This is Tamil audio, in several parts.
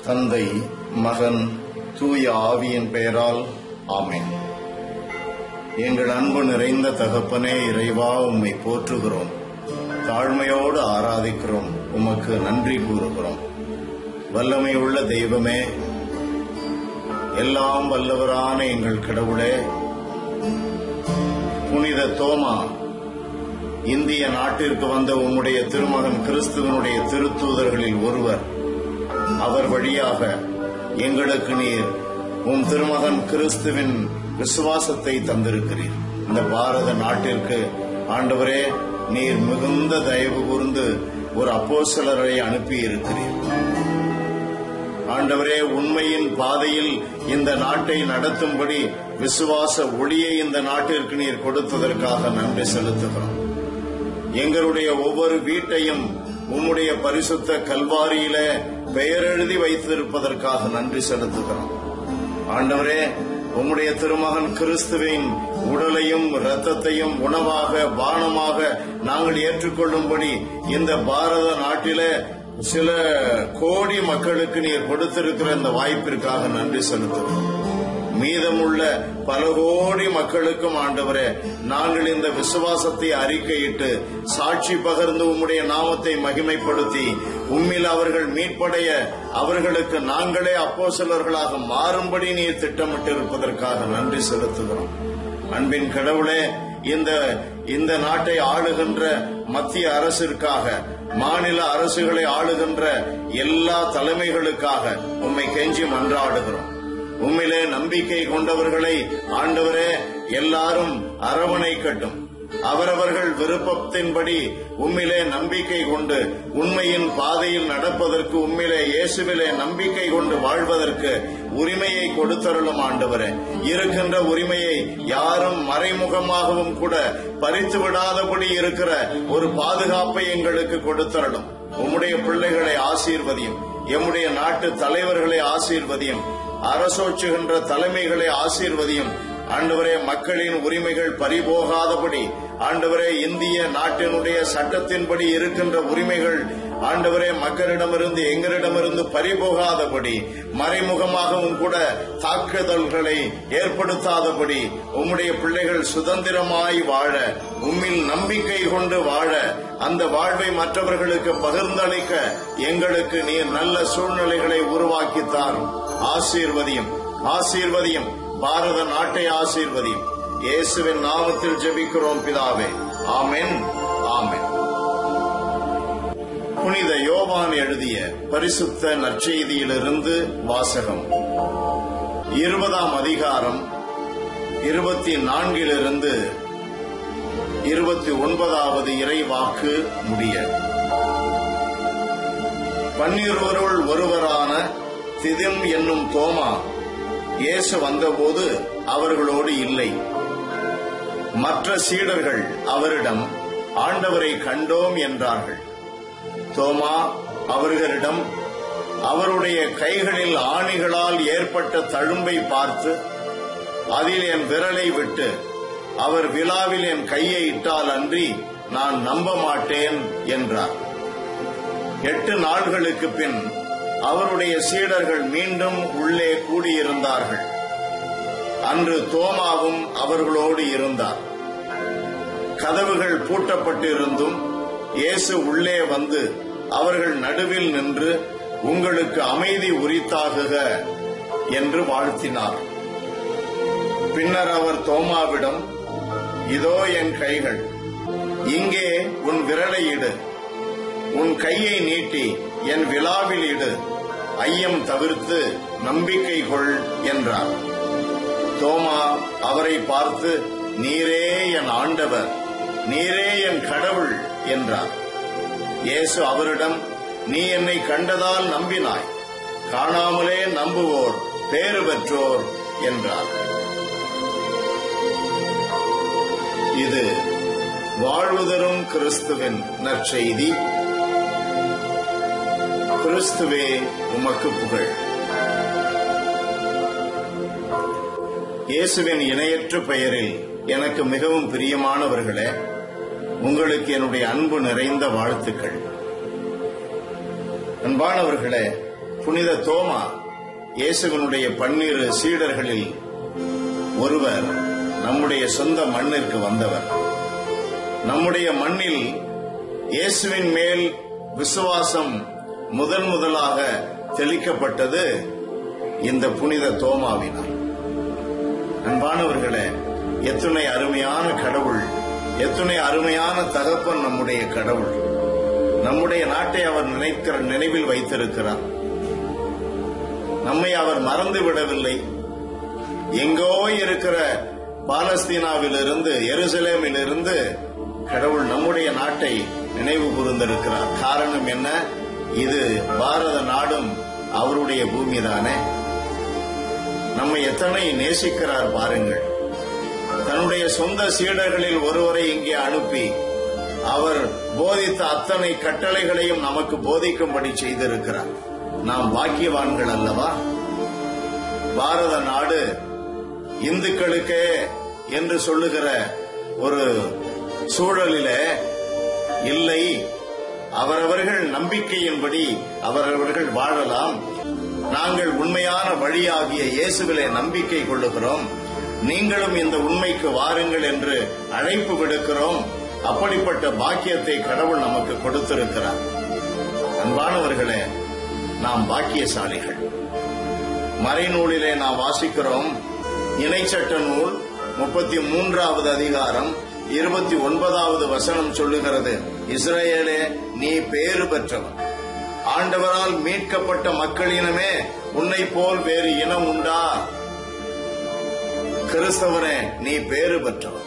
தந்தை மகன் தூய ஆவியின் பெயரால் ஆமென் எங்கள் அன்பு நிறைந்த தகப்பனே இறைவா உம்மை போற்றுகிறோம் தாழ்மையோடு ஆராதிக்கிறோம் உமக்கு நன்றி கூறுகிறோம் வல்லமை உள்ள தெய்வமே எல்லாம் வல்லவரான எங்கள் கடவுளே புனித தோமா இந்திய நாட்டிற்கு வந்த உம்முடைய திருமகன் கிறிஸ்துவனுடைய திருத்தூதர்களில் ஒருவர் அவர் வழியாக எங்களுக்கு நீர் உம் திருமகன் கிறிஸ்துவின் விசுவாசத்தை தந்திருக்கிறீர் இந்த பாரத நாட்டிற்கு ஆண்டவரே நீர் மிகுந்த தயவு கூர்ந்து ஒரு அப்போஸ்தலரை அனுப்பி இருக்கிறீர் ஆண்டவரே உண்மையின் பாதையில் இந்த நாட்டை நடத்தும்படி விசுவாச ஒளியை இந்த நாட்டிற்கு நீர் கொடுத்ததற்காக நன்றி செலுத்துகிறோம் எங்களுடைய ஒவ்வொரு வீட்டையும் உம்முடைய பரிசுத்த கல்வாரியில பெயர் எழுதி வைத்திருப்பதற்காக நன்றி செலுத்துகிறோம் ஆண்டவரே உம்முடைய திருமகன் கிறிஸ்துவின் உடலையும் இரத்தத்தையும் உணவாக பானமாக நாங்கள் ஏற்றுக்கொள்ளும்படி இந்த பாரத நாட்டிலே சில கோடி மக்களுக்கு நீர் கொடுத்திருக்கிற இந்த வாய்ப்பிற்காக நன்றி செலுத்துகிறோம் மீதமுள்ள பல கோடி மக்களுக்கும் ஆண்டவரே நாங்கள் இந்த விசுவாசத்தை அறிக்கையிட்டு சாட்சி பகர்ந்து உம்முடைய நாமத்தை மகிமைப்படுத்தி உம்மில் அவர்கள் மீட்படைய அவர்களுக்கு நாங்களே அப்போசலர்களாக மாறும்படி நீர் திட்டமிட்டிருப்பதற்காக நன்றி செலுத்துகிறோம் அன்பின் கடவுளே இந்த இந்த நாட்டை ஆளுகின்ற மத்திய அரசிற்காக மாநில அரசுகளை ஆளுகின்ற எல்லா தலைமைகளுக்காக உம்மை கெஞ்சி மன்றாடுகிறோம் உம்மிலே நம்பிக்கை கொண்டவர்களை ஆண்டவரே எல்லாரும் அரவணைக்கட்டும் அவரவர்கள் விருப்பத்தின்படி உம்மிலே நம்பிக்கை கொண்டு உண்மையின் பாதையில் நடப்பதற்கு உம்மிலே இயேசுவிலே நம்பிக்கை கொண்டு வாழ்வதற்கு உரிமையை கொடுத்தருளும் ஆண்டவரே இருக்கின்ற உரிமையை யாரும் மறைமுகமாகவும் கூட பறித்து விடாதபடி இருக்கிற ஒரு பாதுகாப்பை எங்களுக்கு கொடுத்தருளும் உம்முடைய பிள்ளைகளை ஆசீர்வதியும் எம்முடைய நாட்டு தலைவர்களை ஆசீர்வதியும் அரசோச்சுகின்ற தலைமைகளை ஆசீர்வதியும் ஆண்டவரே மக்களின் உரிமைகள் பறிபோகாதபடி ஆண்டவரே இந்திய நாட்டினுடைய சட்டத்தின்படி இருக்கின்ற உரிமைகள் ஆண்டவரே மக்களிடமிருந்து எங்களிடமிருந்து பறிபோகாதபடி மறைமுகமாகவும் கூட தாக்குதல்களை ஏற்படுத்தாதபடி உம்முடைய பிள்ளைகள் சுதந்திரமாய் வாழ உம்மில் நம்பிக்கை கொண்டு வாழ அந்த வாழ்வை மற்றவர்களுக்கு பகிர்ந்தளிக்க எங்களுக்கு நீர் நல்ல சூழ்நிலைகளை உருவாக்கித்தார் ஆசீர்வதியும் ஆசீர்வதியும் பாரத நாட்டை ஆசீர்வதியும் இயேசுவின் நாமத்தில் ஜெபிக்கிறோம் பிதாவே ஆமென் ஆமென் புனித யோவான் எழுதிய பரிசுத்த நற்செய்தியிலிருந்து வாசகம் இருபதாம் அதிகாரம் இருபத்தி நான்கிலிருந்து இருபத்தி ஒன்பதாவது இறை வாக்கு முடிய பன்னிருவருள் ஒருவரான திதிம் என்னும் தோமா இயேசு வந்தபோது அவர்களோடு இல்லை மற்ற சீடர்கள் அவரிடம் ஆண்டவரை கண்டோம் என்றார்கள் தோமா அவர்களிடம் அவருடைய கைகளில் ஆணிகளால் ஏற்பட்ட தழும்பை பார்த்து அதில் என் விரலை விட்டு அவர் விழாவில் என் கையை இட்டால் அன்றி நான் நம்ப மாட்டேன் என்றார் எட்டு நாள்களுக்கு பின் அவருடைய சீடர்கள் மீண்டும் உள்ளே கூடியிருந்தார்கள் அன்று தோமாவும் அவர்களோடு இருந்தார் கதவுகள் பூட்டப்பட்டிருந்தும் இயேசு உள்ளே வந்து அவர்கள் நடுவில் நின்று உங்களுக்கு அமைதி உரித்தாகுக என்று வாழ்த்தினார் பின்னர் அவர் தோமாவிடம் இதோ என் கைகள் இங்கே உன் விரலை இடு உன் கையை நீட்டி என் விழாவில் இடு ஐயம் தவிர்த்து நம்பிக்கை கொள் என்றார் தோமா அவரை பார்த்து நீரே என் ஆண்டவர் நீரே என் கடவுள் என்றார் இயேசு அவரிடம் நீ என்னை கண்டதால் நம்பினாய் காணாமலே நம்புவோர் பேறு பெற்றோர் என்றார் இது வாழ்வுதரும் கிறிஸ்துவின் நற்செய்தி கிறிஸ்துவே உமக்கு புகழ் இயேசுவின் இணையற்ற பெயரில் எனக்கு மிகவும் பிரியமானவர்களே உங்களுக்கு என்னுடைய அன்பு நிறைந்த வாழ்த்துக்கள் அன்பானவர்களே புனித தோமா இயேசுவனுடைய பன்னிரு சீடர்களில் ஒருவர் நம்முடைய சொந்த மண்ணிற்கு வந்தவர் நம்முடைய மண்ணில் இயேசுவின் மேல் விசுவாசம் முதன் முதலாக தெளிக்கப்பட்டது இந்த புனித தோமாவினால் அன்பானவர்களே எத்துணை அருமையான கடவுள் எத்துணை அருமையான தகப்பன் நம்முடைய கடவுள் நம்முடைய நாட்டை அவர் நினைக்கிற நினைவில் வைத்திருக்கிறார் நம்மை அவர் மறந்து விடவில்லை எங்கோ இருக்கிற பாலஸ்தீனாவிலிருந்து எருசலேமிலிருந்து கடவுள் நம்முடைய நாட்டை நினைவு கூர்ந்திருக்கிறார் காரணம் என்ன இது பாரத நாடும் அவருடைய பூமிதானே நம்மை எத்தனை நேசிக்கிறார் பாருங்கள் தன்னுடைய சொந்த சீடர்களில் ஒருவரை இங்கே அனுப்பி அவர் போதித்த அத்தனை கட்டளைகளையும் நமக்கு போதிக்கும்படி செய்திருக்கிறார் நாம் பாக்கியவான்கள் அல்லவா பாரத நாடு இந்துக்களுக்கே என்று சொல்லுகிற ஒரு சூழலிலே இல்லை அவரவர்கள் நம்பிக்கையின்படி அவரவர்கள் வாழலாம் நாங்கள் உண்மையான வழியாகிய இயேசுவிலே நம்பிக்கை கொள்ளுகிறோம் நீங்களும் இந்த உண்மைக்கு வாருங்கள் என்று அழைப்பு விடுக்கிறோம் அப்படிப்பட்ட பாக்கியத்தை கடவுள் நமக்கு கொடுத்திருக்கிறார் அன்பானவர்களே நாம் பாக்கியசாலிகள் மறைநூலிலே நாம் வாசிக்கிறோம் இணைச்சட்ட நூல் முப்பத்தி மூன்றாவது அதிகாரம் இருபத்தி ஒன்பதாவது வசனம் சொல்லுகிறது இஸ்ரேலே நீ பேறு பெற்றவன் ஆண்டவரால் மீட்கப்பட்ட மக்களினமே உன்னை போல் வேறு இனம் உண்டா கிறிஸ்தவனே நீ பேறு பெற்றவன்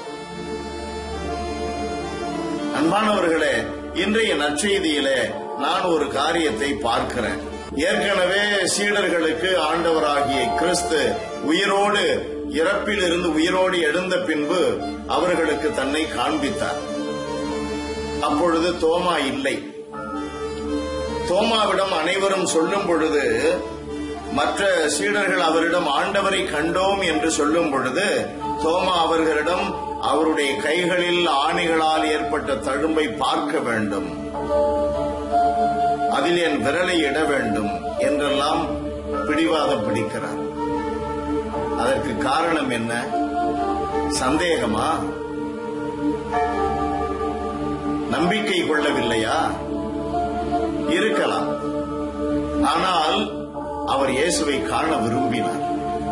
அன்பானவர்களே இன்றைய நற்செய்தியிலே நான் ஒரு காரியத்தை பார்க்கிறேன் ஏற்கனவே சீடர்களுக்கு ஆண்டவராகிய கிறிஸ்து உயிரோடு இறப்பில் இருந்து உயிரோடு எழுந்த பின்பு அவர்களுக்கு தன்னை காண்பித்தார் அப்பொழுது தோமா இல்லை தோமாவிடம் அனைவரும் சொல்லும் பொழுது மற்ற சீடர்கள் அவரிடம் ஆண்டவரை கண்டோம் என்று சொல்லும் பொழுது தோமா அவர்களிடம் அவருடைய கைகளில் ஆணிகளால் ஏற்பட்ட தழும்பை பார்க்க வேண்டும் அதில் என் விரலை இட வேண்டும் என்றெல்லாம் பிடிவாதம் பிடிக்கிறார் அதற்கு காரணம் என்ன சந்தேகமா நம்பிக்கை கொள்ளவில்லையா இருக்கலாம் ஆனால் அவர் இயேசுவை காண விரும்பினார்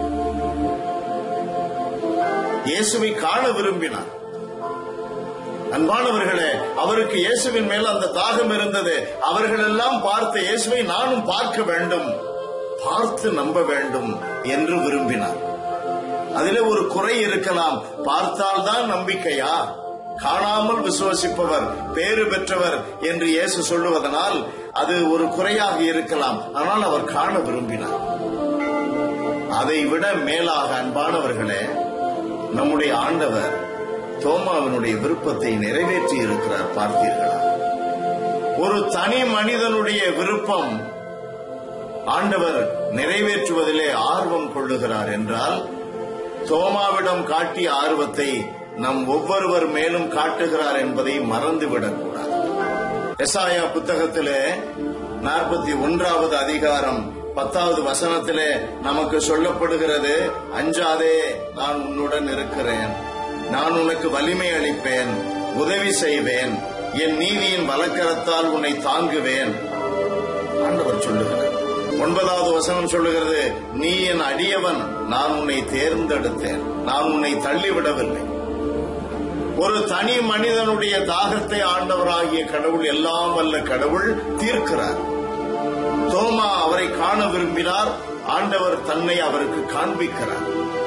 இயேசுவை காண விரும்பினார் அன்பானவர்களே அவருக்கு இயேசுவின் மேல் அந்த தாகம் இருந்தது அவர்களெல்லாம் பார்த்த இயேசுவை நானும் பார்க்க வேண்டும் பார்த்து நம்ப வேண்டும் என்று விரும்பினார் அதிலே ஒரு குறை இருக்கலாம் பார்த்தால்தான் நம்பிக்கையா காணாமல் விசுவசிப்பவர் பேறு பெற்றவர் என்று இயேசு சொல்லுவதனால் அது ஒரு குறையாக இருக்கலாம் ஆனால் அவர் காண விரும்பினார் அதை விட மேலாக அன்பானவர்களே நம்முடைய ஆண்டவர் தோமாவினுடைய விருப்பத்தை நிறைவேற்றி இருக்கிறார் பார்த்தீர்களா ஒரு தனி மனிதனுடைய விருப்பம் ஆண்டவர் நிறைவேற்றுவதிலே ஆர்வம் கொள்ளுகிறார் என்றால் தோமாவிடம் காட்டிய ஆர்வத்தை நம் ஒவ்வொருவர் மேலும் காட்டுகிறார் என்பதை மறந்துவிடக் கூடாது எசாயா புத்தகத்திலே நாற்பத்தி ஒன்றாவது அதிகாரம் பத்தாவது வசனத்திலே நமக்கு சொல்லப்படுகிறது அஞ்சாதே நான் உன்னுடன் இருக்கிறேன் நான் உனக்கு வலிமை அளிப்பேன் உதவி செய்வேன் என் நீதியின் வலக்கரத்தால் உன்னை தாங்குவேன் ஆண்டவர் சொல்லுகிறார் ஒன்பதாவது வசனம் சொல்லுகிறது நீ என் அடியவன் நான் உன்னை தேர்ந்தெடுத்தேன் நான் உன்னை தள்ளிவிடவில்லை ஒரு தனி மனிதனுடைய தாகத்தை ஆண்டவராகிய கடவுள் எல்லாம் வல்ல கடவுள் தீர்க்கிறார் தோமா அவரை காண விரும்பினார் ஆண்டவர் தன்னை அவருக்கு காண்பிக்கிறார்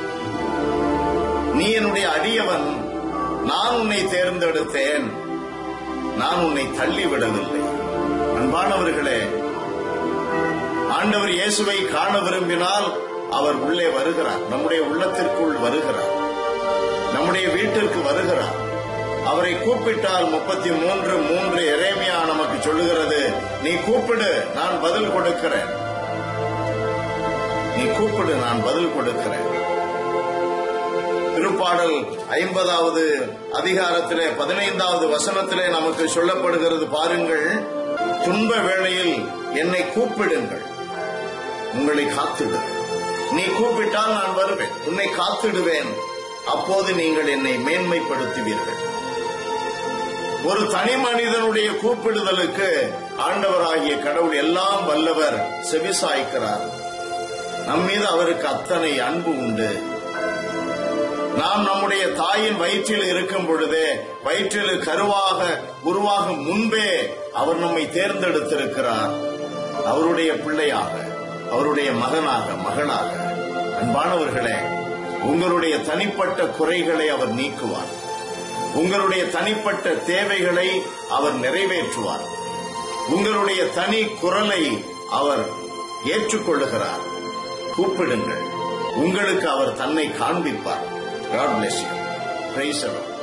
நீ என்னுடைய அடியவன் நான் உன்னை தேர்ந்தெடுத்தேன் நான் உன்னை தள்ளிவிடவில்லை அன்பானவர்களே ஆண்டவர் இயேசுவை காண விரும்பினால் அவர் உள்ளே வருகிறார் நம்முடைய உள்ளத்திற்குள் வருகிறார் நம்முடைய வீட்டிற்கு வருகிறார் அவரை கூப்பிட்டால் முப்பத்தி மூன்று மூன்று எரேமியா நமக்கு சொல்லுகிறது நீ கூப்பிடு நான் பதில் கொடுக்கிறேன் நீ கூப்பிடு நான் பதில் கொடுக்கிறேன் திருப்பாடல் ஐம்பதாவது அதிகாரத்திலே பதினைந்தாவது வசனத்திலே நமக்கு சொல்லப்படுகிறது பாருங்கள் துன்ப வேளையில் என்னை கூப்பிடுங்கள் உங்களை காத்திடுவேன் நீ கூப்பிட்டால் நான் வருவேன் உன்னை காத்திடுவேன் அப்போது நீங்கள் என்னை மேன்மைப்படுத்துவீர்கள் ஒரு தனி மனிதனுடைய கூப்பிடுதலுக்கு ஆண்டவராகிய கடவுள் எல்லாம் வல்லவர் செவிசாய்க்கிறார் நம் மீது அவருக்கு அத்தனை அன்பு உண்டு நாம் நம்முடைய தாயின் வயிற்றில் இருக்கும் பொழுதே வயிற்றில் கருவாக உருவாகும் முன்பே அவர் நம்மை தேர்ந்தெடுத்திருக்கிறார் அவருடைய பிள்ளையாக அவருடைய மகனாக மகளாக அன்பானவர்களே உங்களுடைய தனிப்பட்ட குறைகளை அவர் நீக்குவார் உங்களுடைய தனிப்பட்ட தேவைகளை அவர் நிறைவேற்றுவார் உங்களுடைய தனி குரலை அவர் ஏற்றுக்கொள்ளுகிறார் கூப்பிடுங்கள் உங்களுக்கு அவர் தன்னை காண்பிப்பார் காட் பிளஸ் யூ பிரைஸ்